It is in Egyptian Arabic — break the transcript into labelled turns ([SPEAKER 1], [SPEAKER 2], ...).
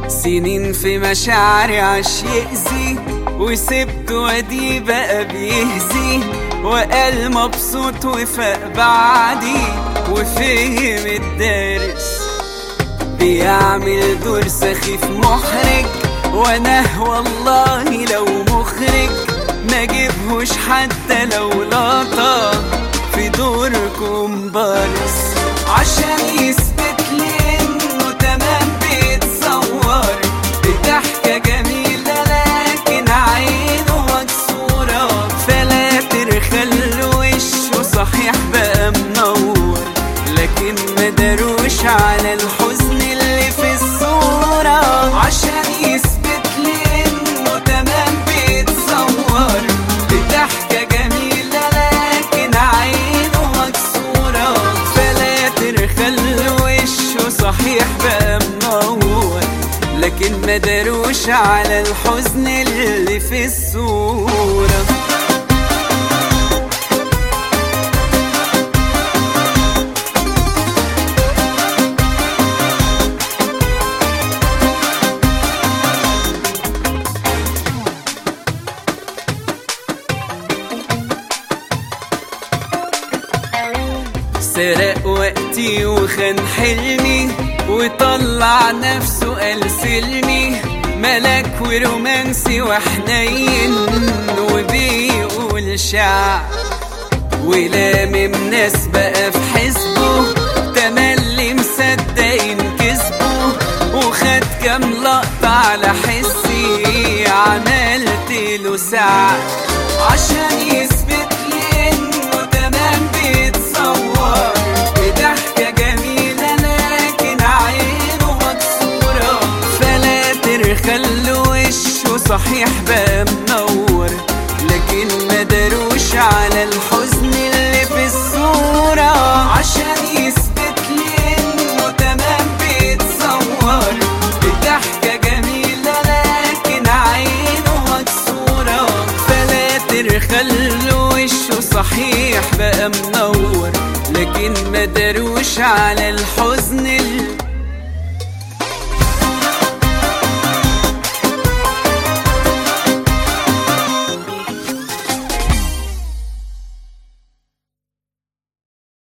[SPEAKER 1] سنين في مشاعري عاش يأذي وسبته ودي بقى بيهزي وقال مبسوط وفاق بعدي وفهم الدارس بيعمل دور سخيف محرج وانا والله لو مخرج ما جيبهوش حتى لو لقطة في دور كومبارس عشان يثبت لي انه تمام بيتصور بضحكة جميلة لكن عينه مكسورة فلاتر خلو وشه صحيح بقى منور لكن ما داروش على الحزن اللي في الصورة عشان يثبت لي انه تمام بيتصور بضحكة جميلة لكن عينه مكسورة فلاتر خلو وشه صحيح بقى منور لكن ما داروش على الحزن اللي في الصورة سرق وقتي وخان حلمي وطلع نفسه قال سلمي ملك ورومانسي وحنين وبيقول شعر ولامم ناس بقى في حزبه تملي مصدقين كذبه وخد كام لقطة على حسي عملت له سعر عشان يثبت لي انه تمام بيتصور بضحكة جميلة لكن عينه مكسورة فلاتر خلو وشه صحيح بقى منور لكن ما داروش على الحزن اللي في الصورة عشان يثبت لي انه تمام بيتصور بضحكة جميلة لكن عينه مكسورة فلاتر خلو وشه صحيح بقى منور لكن ما داروش على الحزن اللي